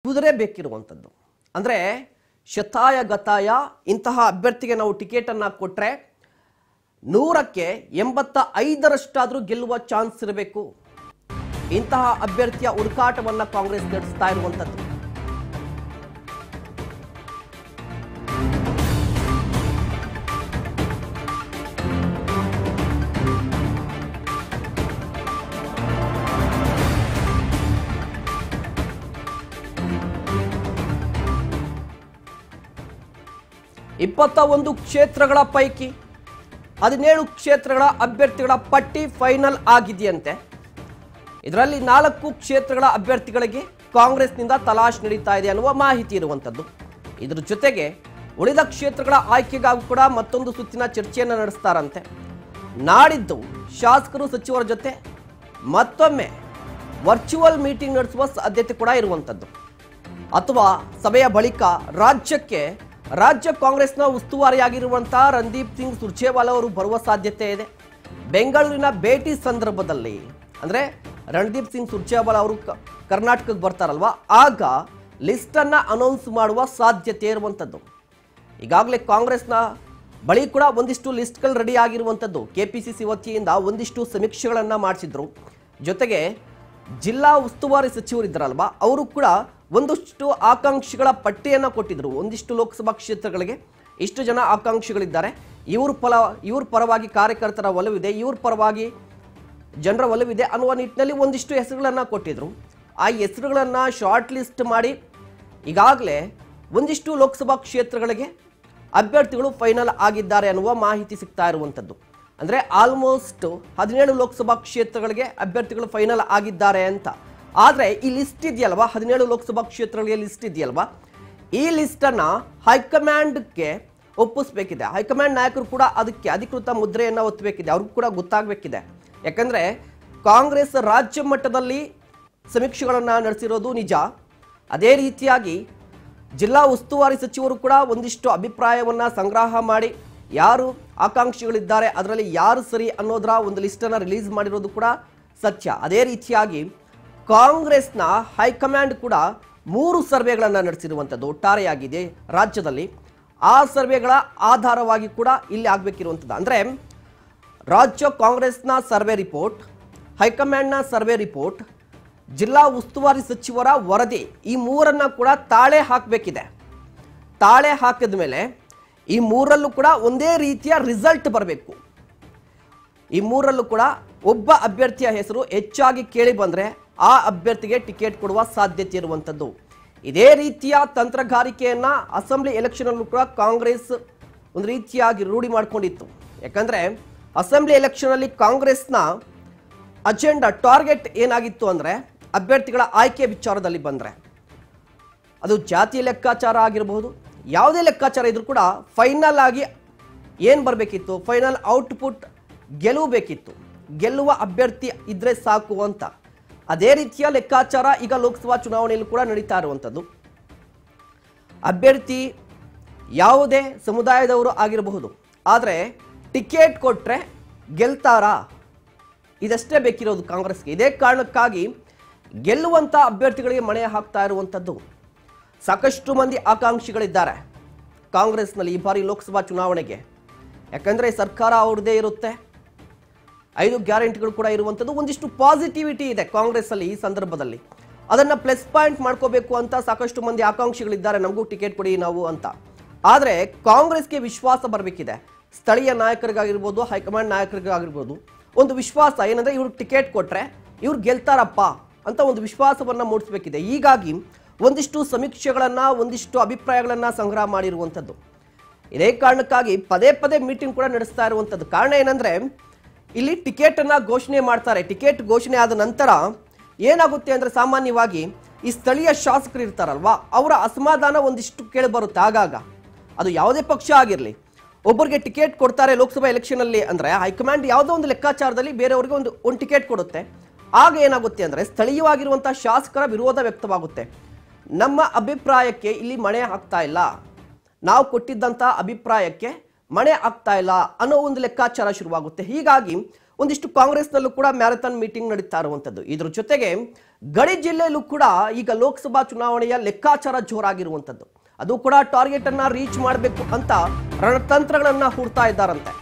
ಕುದುರೆ ಬೇಕಿರುವಂಥದ್ದು ಅಂದರೆ ಶತಾಯ ಗತಾಯ ಇಂತಹ ಅಭ್ಯರ್ಥಿಗೆ ನಾವು ಟಿಕೆಟನ್ನು ಕೊಟ್ಟರೆ ನೂರಕ್ಕೆ ಎಂಬತ್ತ ಐದರಷ್ಟಾದರೂ ಗೆಲ್ಲುವ ಚಾನ್ಸ್ ಇರಬೇಕು ಇಂತಹ ಅಭ್ಯರ್ಥಿಯ ಹುಡುಕಾಟವನ್ನು ಕಾಂಗ್ರೆಸ್ ನಡೆಸ್ತಾ ಇರುವಂಥದ್ದು ಇಪ್ಪತ್ತ ಒಂದು ಕ್ಷೇತ್ರಗಳ ಪೈಕಿ ಹದಿನೇಳು ಕ್ಷೇತ್ರಗಳ ಅಭ್ಯರ್ಥಿಗಳ ಪಟ್ಟಿ ಫೈನಲ್ ಆಗಿದೆಯಂತೆ ಇದರಲ್ಲಿ ನಾಲ್ಕು ಕ್ಷೇತ್ರಗಳ ಅಭ್ಯರ್ಥಿಗಳಿಗೆ ಕಾಂಗ್ರೆಸ್ನಿಂದ ತಲಾಶ್ ನಡೀತಾ ಇದೆ ಅನ್ನುವ ಮಾಹಿತಿ ಇರುವಂಥದ್ದು ಇದ್ರ ಜೊತೆಗೆ ಉಳಿದ ಕ್ಷೇತ್ರಗಳ ಆಯ್ಕೆಗಾಗಿ ಕೂಡ ಮತ್ತೊಂದು ಸುತ್ತಿನ ಚರ್ಚೆಯನ್ನು ನಡೆಸ್ತಾರಂತೆ ನಾಡಿದ್ದು ಶಾಸಕರು ಸಚಿವರ ಜೊತೆ ಮತ್ತೊಮ್ಮೆ ವರ್ಚುವಲ್ ಮೀಟಿಂಗ್ ನಡೆಸುವ ಸಾಧ್ಯತೆ ಕೂಡ ಇರುವಂಥದ್ದು ಅಥವಾ ಸಭೆಯ ಬಳಿಕ ರಾಜ್ಯಕ್ಕೆ ರಾಜ್ಯ ಕಾಂಗ್ರೆಸ್ನ ಉಸ್ತುವಾರಿಯಾಗಿರುವಂತಹ ರಣದೀಪ್ ಸಿಂಗ್ ಸುರ್ಜೇವಾಲಾ ಅವರು ಬರುವ ಸಾಧ್ಯತೆ ಇದೆ ಬೆಂಗಳೂರಿನ ಭೇಟಿ ಸಂದರ್ಭದಲ್ಲಿ ಅಂದರೆ ರಣದೀಪ್ ಸಿಂಗ್ ಸುರ್ಜೇವಾಲಾ ಅವರು ಕ- ಕರ್ನಾಟಕಕ್ಕೆ ಬರ್ತಾರಲ್ವಾ ಆಗ ಲಿಸ್ಟನ್ನು ಅನೌನ್ಸ್ ಮಾಡುವ ಸಾಧ್ಯತೆ ಇರುವಂಥದ್ದು ಈಗಾಗಲೇ ಕಾಂಗ್ರೆಸ್ನ ಬಳಿ ಕೂಡ ಒಂದಿಷ್ಟು ಲಿಸ್ಟ್ಗಳು ರೆಡಿ ಆಗಿರುವಂಥದ್ದು ಕೆ ಪಿ ಸಿ ಸಿ ವತಿಯಿಂದ ಒಂದಿಷ್ಟು ಸಮೀಕ್ಷೆಗಳನ್ನು ಮಾಡಿಸಿದ್ರು ಜೊತೆಗೆ ಜಿಲ್ಲಾ ಉಸ್ತುವಾರಿ ಸಚಿವರಿದ್ದರಲ್ವಾ ಅವರು ಕೂಡ ಒಂದಷ್ಟು ಆಕಾಂಕ್ಷಿಗಳ ಪಟ್ಟಿಯನ್ನು ಕೊಟ್ಟಿದ್ರು ಒಂದಿಷ್ಟು ಲೋಕಸಭಾ ಕ್ಷೇತ್ರಗಳಿಗೆ ಇಷ್ಟು ಜನ ಆಕಾಂಕ್ಷಿಗಳಿದ್ದಾರೆ ಇವ್ರ ಫಲ ಇವ್ರ ಪರವಾಗಿ ಕಾರ್ಯಕರ್ತರ ಒಲವಿದೆ ಇವ್ರ ಪರವಾಗಿ ಜನರ ಒಲವಿದೆ ಅನ್ನುವ ನಿಟ್ಟಿನಲ್ಲಿ ಒಂದಿಷ್ಟು ಹೆಸರುಗಳನ್ನು ಕೊಟ್ಟಿದ್ರು ಆ ಹೆಸರುಗಳನ್ನು ಶಾರ್ಟ್ ಲಿಸ್ಟ್ ಮಾಡಿ ಈಗಾಗಲೇ ಒಂದಿಷ್ಟು ಲೋಕಸಭಾ ಕ್ಷೇತ್ರಗಳಿಗೆ ಅಭ್ಯರ್ಥಿಗಳು ಫೈನಲ್ ಆಗಿದ್ದಾರೆ ಅನ್ನುವ ಮಾಹಿತಿ ಸಿಗ್ತಾ ಇರುವಂಥದ್ದು ಅಂದರೆ ಆಲ್ಮೋಸ್ಟ್ ಹದಿನೇಳು ಲೋಕಸಭಾ ಕ್ಷೇತ್ರಗಳಿಗೆ ಅಭ್ಯರ್ಥಿಗಳು ಫೈನಲ್ ಆಗಿದ್ದಾರೆ ಅಂತ ಆದರೆ ಈ ಲಿಸ್ಟ್ ಇದೆಯಲ್ವಾ ಹದಿನೇಳು ಲೋಕಸಭಾ ಕ್ಷೇತ್ರಗಳಿಗೆ ಲಿಸ್ಟ್ ಇದೆಯಲ್ವಾ ಈ ಲಿಸ್ಟನ್ನು ಹೈಕಮಾಂಡ್ಗೆ ಒಪ್ಪಿಸ್ಬೇಕಿದೆ ಹೈಕಮಾಂಡ್ ನಾಯಕರು ಕೂಡ ಅದಕ್ಕೆ ಅಧಿಕೃತ ಮುದ್ರೆಯನ್ನು ಒತ್ತಬೇಕಿದೆ ಅವ್ರಿಗೂ ಕೂಡ ಗೊತ್ತಾಗಬೇಕಿದೆ ಯಾಕಂದರೆ ಕಾಂಗ್ರೆಸ್ ರಾಜ್ಯ ಮಟ್ಟದಲ್ಲಿ ಸಮೀಕ್ಷೆಗಳನ್ನು ನಡೆಸಿರೋದು ನಿಜ ಅದೇ ರೀತಿಯಾಗಿ ಜಿಲ್ಲಾ ಉಸ್ತುವಾರಿ ಸಚಿವರು ಕೂಡ ಒಂದಿಷ್ಟು ಅಭಿಪ್ರಾಯವನ್ನು ಸಂಗ್ರಹ ಮಾಡಿ ಯಾರು ಆಕಾಂಕ್ಷಿಗಳಿದ್ದಾರೆ ಅದರಲ್ಲಿ ಯಾರು ಸರಿ ಅನ್ನೋದರ ಒಂದು ಲಿಸ್ಟನ್ನು ರಿಲೀಸ್ ಮಾಡಿರೋದು ಕೂಡ ಸತ್ಯ ಅದೇ ರೀತಿಯಾಗಿ ಕಾಂಗ್ರೆಸ್ನ ಹೈಕಮಾಂಡ್ ಕೂಡ ಮೂರು ಸರ್ವೆಗಳನ್ನು ನಡೆಸಿರುವಂಥದ್ದು ಒಟ್ಟಾರೆಯಾಗಿದೆ ರಾಜ್ಯದಲ್ಲಿ ಆ ಸರ್ವೆಗಳ ಆಧಾರವಾಗಿ ಕೂಡ ಇಲ್ಲಿ ಆಗಬೇಕಿರುವಂಥದ್ದು ಅಂದರೆ ರಾಜ್ಯ ಕಾಂಗ್ರೆಸ್ನ ಸರ್ವೆ ರಿಪೋರ್ಟ್ ಹೈಕಮಾಂಡ್ನ ಸರ್ವೆ ರಿಪೋರ್ಟ್ ಜಿಲ್ಲಾ ಉಸ್ತುವಾರಿ ಸಚಿವರ ವರದಿ ಈ ಮೂರನ್ನ ಕೂಡ ತಾಳೆ ಹಾಕಬೇಕಿದೆ ತಾಳೆ ಹಾಕಿದ ಮೇಲೆ ಈ ಮೂರಲ್ಲೂ ಕೂಡ ಒಂದೇ ರೀತಿಯ ರಿಸಲ್ಟ್ ಬರಬೇಕು ಈ ಮೂರಲ್ಲೂ ಕೂಡ ಒಬ್ಬ ಅಭ್ಯರ್ಥಿಯ ಹೆಸರು ಹೆಚ್ಚಾಗಿ ಕೇಳಿ ಬಂದರೆ ಆ ಅಭ್ಯರ್ಥಿಗೆ ಟಿಕೆಟ್ ಕೊಡುವ ಸಾಧ್ಯತೆ ಇರುವಂಥದ್ದು ಇದೇ ರೀತಿಯ ತಂತ್ರಗಾರಿಕೆಯನ್ನ ಅಸೆಂಬ್ಲಿ ಎಲೆಕ್ಷನಲ್ಲೂ ಕೂಡ ಕಾಂಗ್ರೆಸ್ ಒಂದು ರೀತಿಯಾಗಿ ರೂಢಿ ಮಾಡಿಕೊಂಡಿತ್ತು ಯಾಕಂದರೆ ಅಸೆಂಬ್ಲಿ ಎಲೆಕ್ಷನಲ್ಲಿ ಕಾಂಗ್ರೆಸ್ನ ಅಜೆಂಡಾ ಟಾರ್ಗೆಟ್ ಏನಾಗಿತ್ತು ಅಂದರೆ ಅಭ್ಯರ್ಥಿಗಳ ಆಯ್ಕೆ ವಿಚಾರದಲ್ಲಿ ಬಂದರೆ ಅದು ಜಾತಿ ಲೆಕ್ಕಾಚಾರ ಆಗಿರಬಹುದು ಯಾವುದೇ ಲೆಕ್ಕಾಚಾರ ಇದ್ರೂ ಕೂಡ ಫೈನಲ್ ಆಗಿ ಏನು ಬರಬೇಕಿತ್ತು ಫೈನಲ್ ಔಟ್ಪುಟ್ ಗೆಲುವು ಬೇಕಿತ್ತು ಗೆಲ್ಲುವ ಅಭ್ಯರ್ಥಿ ಇದ್ರೆ ಸಾಕು ಅಂತ ಅದೇ ರೀತಿಯ ಲೆಕ್ಕಾಚಾರ ಈಗ ಲೋಕಸಭಾ ಚುನಾವಣೆಯಲ್ಲೂ ಕೂಡ ನಡೀತಾ ಇರುವಂಥದ್ದು ಅಭ್ಯರ್ಥಿ ಯಾವುದೇ ಸಮುದಾಯದವರು ಆಗಿರಬಹುದು ಆದರೆ ಟಿಕೆಟ್ ಕೊಟ್ಟರೆ ಗೆಲ್ತಾರಾ ಇದಷ್ಟೇ ಬೇಕಿರೋದು ಕಾಂಗ್ರೆಸ್ಗೆ ಇದೇ ಕಾರಣಕ್ಕಾಗಿ ಗೆಲ್ಲುವಂಥ ಅಭ್ಯರ್ಥಿಗಳಿಗೆ ಮಣೆ ಹಾಕ್ತಾ ಇರುವಂಥದ್ದು ಸಾಕಷ್ಟು ಮಂದಿ ಆಕಾಂಕ್ಷಿಗಳಿದ್ದಾರೆ ಕಾಂಗ್ರೆಸ್ನಲ್ಲಿ ಈ ಬಾರಿ ಲೋಕಸಭಾ ಚುನಾವಣೆಗೆ ಯಾಕಂದರೆ ಸರ್ಕಾರ ಅವ್ರದ್ದೇ ಇರುತ್ತೆ ಐದು ಗ್ಯಾರಂಟಿಗಳು ಕೂಡ ಇರುವಂಥದ್ದು ಒಂದಿಷ್ಟು ಪಾಸಿಟಿವಿಟಿ ಇದೆ ಕಾಂಗ್ರೆಸ್ಸಲ್ಲಿ ಈ ಸಂದರ್ಭದಲ್ಲಿ ಅದನ್ನು ಪ್ಲಸ್ ಪಾಯಿಂಟ್ ಮಾಡ್ಕೋಬೇಕು ಅಂತ ಸಾಕಷ್ಟು ಮಂದಿ ಆಕಾಂಕ್ಷಿಗಳಿದ್ದಾರೆ ನಮಗೂ ಟಿಕೆಟ್ ಕೊಡಿ ನಾವು ಅಂತ ಆದರೆ ಕಾಂಗ್ರೆಸ್ಗೆ ವಿಶ್ವಾಸ ಬರಬೇಕಿದೆ ಸ್ಥಳೀಯ ನಾಯಕರಿಗಾಗಿರ್ಬೋದು ಹೈಕಮಾಂಡ್ ನಾಯಕರಿಗಾಗಿರ್ಬೋದು ಒಂದು ವಿಶ್ವಾಸ ಏನಂದರೆ ಇವ್ರಿಗೆ ಟಿಕೆಟ್ ಕೊಟ್ಟರೆ ಇವ್ರು ಗೆಲ್ತಾರಪ್ಪ ಅಂತ ಒಂದು ವಿಶ್ವಾಸವನ್ನು ಮೂಡಿಸಬೇಕಿದೆ ಹೀಗಾಗಿ ಒಂದಿಷ್ಟು ಸಮೀಕ್ಷೆಗಳನ್ನು ಒಂದಿಷ್ಟು ಅಭಿಪ್ರಾಯಗಳನ್ನು ಸಂಗ್ರಹ ಮಾಡಿರುವಂಥದ್ದು ಇದೇ ಕಾರಣಕ್ಕಾಗಿ ಪದೇ ಪದೇ ಮೀಟಿಂಗ್ ಕೂಡ ನಡೆಸ್ತಾ ಇರುವಂಥದ್ದು ಕಾರಣ ಏನಂದರೆ ಇಲ್ಲಿ ಟಿಕೆಟನ್ನು ಘೋಷಣೆ ಮಾಡ್ತಾರೆ ಟಿಕೆಟ್ ಘೋಷಣೆ ಆದ ನಂತರ ಏನಾಗುತ್ತೆ ಅಂದರೆ ಸಾಮಾನ್ಯವಾಗಿ ಈ ಸ್ಥಳೀಯ ಶಾಸಕರು ಇರ್ತಾರಲ್ವಾ ಅವರ ಅಸಮಾಧಾನ ಒಂದಿಷ್ಟು ಕೇಳಿ ಬರುತ್ತೆ ಆಗಾಗ ಅದು ಯಾವುದೇ ಪಕ್ಷ ಆಗಿರಲಿ ಒಬ್ಬರಿಗೆ ಟಿಕೆಟ್ ಕೊಡ್ತಾರೆ ಲೋಕಸಭಾ ಎಲೆಕ್ಷನಲ್ಲಿ ಅಂದರೆ ಹೈಕಮಾಂಡ್ ಯಾವುದೋ ಒಂದು ಲೆಕ್ಕಾಚಾರದಲ್ಲಿ ಬೇರೆಯವರಿಗೆ ಒಂದು ಒಂದು ಟಿಕೆಟ್ ಕೊಡುತ್ತೆ ಆಗ ಏನಾಗುತ್ತೆ ಅಂದರೆ ಸ್ಥಳೀಯವಾಗಿರುವಂಥ ಶಾಸಕರ ವಿರೋಧ ವ್ಯಕ್ತವಾಗುತ್ತೆ ನಮ್ಮ ಅಭಿಪ್ರಾಯಕ್ಕೆ ಇಲ್ಲಿ ಮಣೆ ಹಾಕ್ತಾ ಇಲ್ಲ ನಾವು ಕೊಟ್ಟಿದ್ದಂಥ ಅಭಿಪ್ರಾಯಕ್ಕೆ ಮಣೆ ಆಗ್ತಾ ಇಲ್ಲ ಅನ್ನೋ ಒಂದು ಲೆಕ್ಕಾಚಾರ ಶುರುವಾಗುತ್ತೆ ಹೀಗಾಗಿ ಒಂದಿಷ್ಟು ಕಾಂಗ್ರೆಸ್ನಲ್ಲೂ ಕೂಡ ಮ್ಯಾರಥಾನ್ ಮೀಟಿಂಗ್ ನಡೀತಾ ಇರುವಂಥದ್ದು ಇದ್ರ ಜೊತೆಗೆ ಗಡಿ ಜಿಲ್ಲೆಯಲ್ಲೂ ಕೂಡ ಈಗ ಲೋಕಸಭಾ ಚುನಾವಣೆಯ ಲೆಕ್ಕಾಚಾರ ಜೋರಾಗಿರುವಂಥದ್ದು ಅದು ಕೂಡ ಟಾರ್ಗೆಟ್ ಅನ್ನ ರೀಚ್ ಮಾಡಬೇಕು ಅಂತ ರಣತಂತ್ರಗಳನ್ನ ಹೂಡ್ತಾ ಇದ್ದಾರಂತೆ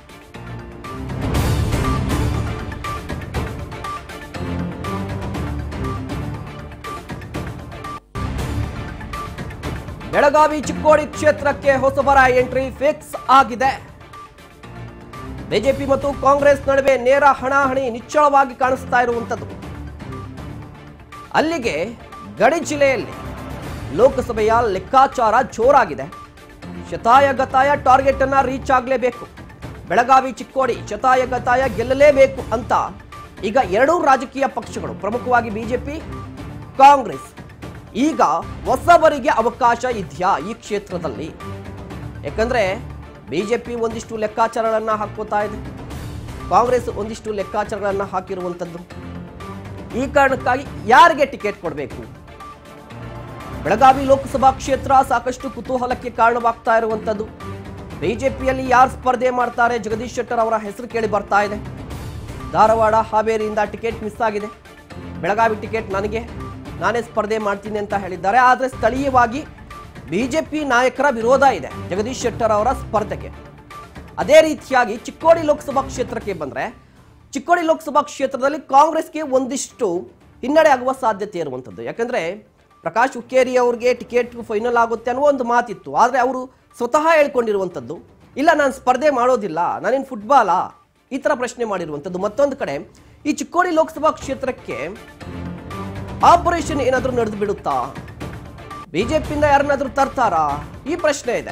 ಬೆಳಗಾವಿ ಚಿಕ್ಕೋಡಿ ಕ್ಷೇತ್ರಕ್ಕೆ ಹೊಸಬರ ಎಂಟ್ರಿ ಫಿಕ್ಸ್ ಆಗಿದೆ ಬಿಜೆಪಿ ಮತ್ತು ಕಾಂಗ್ರೆಸ್ ನಡುವೆ ನೇರ ಹಣಾಹಣಿ ನಿಚ್ಚಳವಾಗಿ ಕಾಣಿಸ್ತಾ ಇರುವಂಥದ್ದು ಅಲ್ಲಿಗೆ ಗಡಿ ಜಿಲ್ಲೆಯಲ್ಲಿ ಲೋಕಸಭೆಯ ಲೆಕ್ಕಾಚಾರ ಜೋರಾಗಿದೆ ಶತಾಯ ಗತಾಯ ಟಾರ್ಗೆಟ್ ಅನ್ನ ರೀಚ್ ಆಗಲೇಬೇಕು ಬೆಳಗಾವಿ ಚಿಕ್ಕೋಡಿ ಶತಾಯ ಗತಾಯ ಗೆಲ್ಲಲೇಬೇಕು ಅಂತ ಈಗ ಎರಡೂ ರಾಜಕೀಯ ಪಕ್ಷಗಳು ಪ್ರಮುಖವಾಗಿ ಬಿಜೆಪಿ ಕಾಂಗ್ರೆಸ್ ಈಗ ಹೊಸಬರಿಗೆ ಅವಕಾಶ ಇದೆಯಾ ಈ ಕ್ಷೇತ್ರದಲ್ಲಿ ಯಾಕಂದ್ರೆ ಬಿಜೆಪಿ ಒಂದಿಷ್ಟು ಲೆಕ್ಕಾಚಾರಗಳನ್ನ ಹಾಕೋತಾ ಇದೆ ಕಾಂಗ್ರೆಸ್ ಒಂದಿಷ್ಟು ಲೆಕ್ಕಾಚಾರಗಳನ್ನ ಹಾಕಿರುವಂಥದ್ದು ಈ ಕಾರಣಕ್ಕಾಗಿ ಯಾರಿಗೆ ಟಿಕೆಟ್ ಕೊಡಬೇಕು ಬೆಳಗಾವಿ ಲೋಕಸಭಾ ಕ್ಷೇತ್ರ ಸಾಕಷ್ಟು ಕುತೂಹಲಕ್ಕೆ ಕಾರಣವಾಗ್ತಾ ಇರುವಂಥದ್ದು ಬಿಜೆಪಿಯಲ್ಲಿ ಯಾರು ಸ್ಪರ್ಧೆ ಮಾಡ್ತಾರೆ ಜಗದೀಶ್ ಶೆಟ್ಟರ್ ಅವರ ಹೆಸರು ಕೇಳಿ ಬರ್ತಾ ಇದೆ ಧಾರವಾಡ ಹಾವೇರಿಯಿಂದ ಟಿಕೆಟ್ ಮಿಸ್ ಆಗಿದೆ ಬೆಳಗಾವಿ ಟಿಕೆಟ್ ನನಗೆ ನಾನೇ ಸ್ಪರ್ಧೆ ಮಾಡ್ತೀನಿ ಅಂತ ಹೇಳಿದ್ದಾರೆ ಆದರೆ ಸ್ಥಳೀಯವಾಗಿ ಬಿಜೆಪಿ ನಾಯಕರ ವಿರೋಧ ಇದೆ ಜಗದೀಶ್ ಶೆಟ್ಟರ್ ಅವರ ಸ್ಪರ್ಧೆಗೆ ಅದೇ ರೀತಿಯಾಗಿ ಚಿಕ್ಕೋಡಿ ಲೋಕಸಭಾ ಕ್ಷೇತ್ರಕ್ಕೆ ಬಂದರೆ ಚಿಕ್ಕೋಡಿ ಲೋಕಸಭಾ ಕ್ಷೇತ್ರದಲ್ಲಿ ಕಾಂಗ್ರೆಸ್ಗೆ ಒಂದಿಷ್ಟು ಹಿನ್ನಡೆ ಆಗುವ ಸಾಧ್ಯತೆ ಇರುವಂಥದ್ದು ಯಾಕಂದರೆ ಪ್ರಕಾಶ್ ಹುಕ್ಕೇರಿ ಅವ್ರಿಗೆ ಟಿಕೆಟ್ ಫೈನಲ್ ಆಗುತ್ತೆ ಅನ್ನೋ ಒಂದು ಮಾತಿತ್ತು ಆದರೆ ಅವರು ಸ್ವತಃ ಹೇಳ್ಕೊಂಡಿರುವಂಥದ್ದು ಇಲ್ಲ ನಾನು ಸ್ಪರ್ಧೆ ಮಾಡೋದಿಲ್ಲ ನಾನೇನು ಫುಟ್ಬಾಲಾ ಈ ಥರ ಪ್ರಶ್ನೆ ಮಾಡಿರುವಂಥದ್ದು ಮತ್ತೊಂದು ಕಡೆ ಈ ಚಿಕ್ಕೋಡಿ ಲೋಕಸಭಾ ಕ್ಷೇತ್ರಕ್ಕೆ ಆಪರೇಷನ್ ಏನಾದರೂ ನಡೆದು ಬಿಡುತ್ತಾ ಬಿಜೆಪಿಯಿಂದ ಯಾರನ್ನಾದ್ರೂ ತರ್ತಾರಾ ಈ ಪ್ರಶ್ನೆ ಇದೆ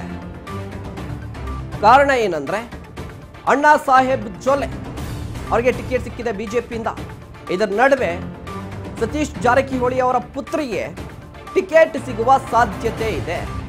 ಕಾರಣ ಏನಂದ್ರೆ ಅಣ್ಣಾ ಸಾಹೇಬ್ ಜೊಲ್ಲೆ ಅವರಿಗೆ ಟಿಕೆಟ್ ಸಿಕ್ಕಿದೆ ಬಿಜೆಪಿಯಿಂದ ಇದರ ನಡುವೆ ಸತೀಶ್ ಜಾರಕಿಹೊಳಿ ಅವರ ಪುತ್ರಿಗೆ ಟಿಕೆಟ್ ಸಿಗುವ ಸಾಧ್ಯತೆ ಇದೆ